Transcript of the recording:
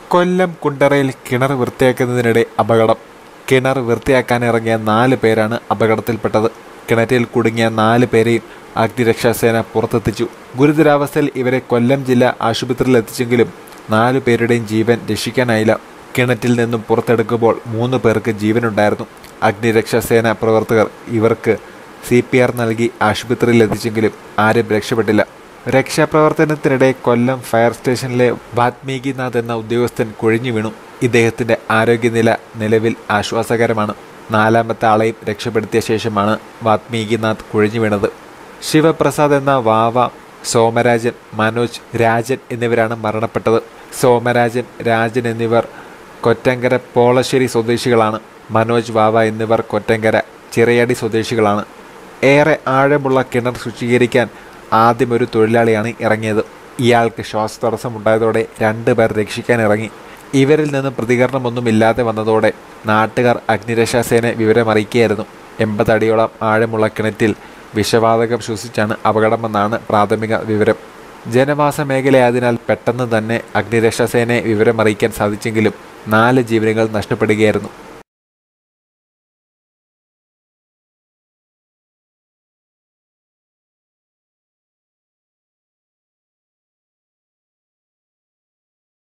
കൊല്ലം കുണ്ടറയിൽ കിണർ വൃത്തിയാക്കുന്നതിനിടെ അപകടം കിണർ വൃത്തിയാക്കാനിറങ്ങിയ നാല് പേരാണ് അപകടത്തിൽപ്പെട്ടത് കിണറ്റിൽ കുടുങ്ങിയ നാല് പേരെയും അഗ്നിരക്ഷാസേന പുറത്തെത്തിച്ചു ഗുരുതരാവസ്ഥയിൽ ഇവരെ കൊല്ലം ജില്ലാ ആശുപത്രിയിൽ എത്തിച്ചെങ്കിലും നാലു പേരുടെയും ജീവൻ രക്ഷിക്കാനായില്ല കിണറ്റിൽ നിന്നും പുറത്തെടുക്കുമ്പോൾ മൂന്ന് പേർക്ക് ജീവനുണ്ടായിരുന്നു അഗ്നിരക്ഷാസേന പ്രവർത്തകർ ഇവർക്ക് സി പി ആർ നൽകി ആശുപത്രിയിൽ എത്തിച്ചെങ്കിലും ആരും രക്ഷപ്പെട്ടില്ല രക്ഷാപ്രവർത്തനത്തിനിടെ കൊല്ലം ഫയർ സ്റ്റേഷനിലെ വാത്മീകിനാഥ് എന്ന ഉദ്യോഗസ്ഥൻ കുഴിഞ്ഞു വീണു ഇദ്ദേഹത്തിന്റെ ആരോഗ്യനില നിലവിൽ ആശ്വാസകരമാണ് നാലാമത്തെ ആളെയും രക്ഷപ്പെടുത്തിയ ശേഷമാണ് വാത്മീകിനാഥ് കുഴിഞ്ഞു വീണത് ശിവപ്രസാദ് എന്ന വാവ സോമരാജൻ മനോജ് രാജൻ എന്നിവരാണ് മരണപ്പെട്ടത് സോമരാജൻ രാജൻ എന്നിവർ കൊറ്റങ്കര പോളശ്ശേരി സ്വദേശികളാണ് മനോജ് വാവ എന്നിവർ കൊറ്റങ്കര ചിറയടി സ്വദേശികളാണ് ഏറെ ആഴമുള്ള കിണർ ശുചീകരിക്കാൻ ആദ്യം ഒരു തൊഴിലാളിയാണ് ഇറങ്ങിയത് ഇയാൾക്ക് ശ്വാസതടസ്സം ഉണ്ടായതോടെ രണ്ടുപേർ രക്ഷിക്കാൻ ഇറങ്ങി ഇവരിൽ നിന്ന് പ്രതികരണമൊന്നുമില്ലാതെ വന്നതോടെ നാട്ടുകാർ അഗ്നിരക്ഷാസേന വിവരമറിയിക്കുകയായിരുന്നു എൺപതടിയോളം ആഴമുള്ള കിണറ്റിൽ വിഷവാതകം ശ്വസിച്ചാണ് അപകടമെന്നാണ് പ്രാഥമിക വിവരം ജനവാസ മേഖലയായതിനാൽ പെട്ടെന്ന് തന്നെ അഗ്നിരക്ഷാസേനയെ വിവരമറിയിക്കാൻ സാധിച്ചെങ്കിലും നാല് ജീവനുകൾ നഷ്ടപ്പെടുകയായിരുന്നു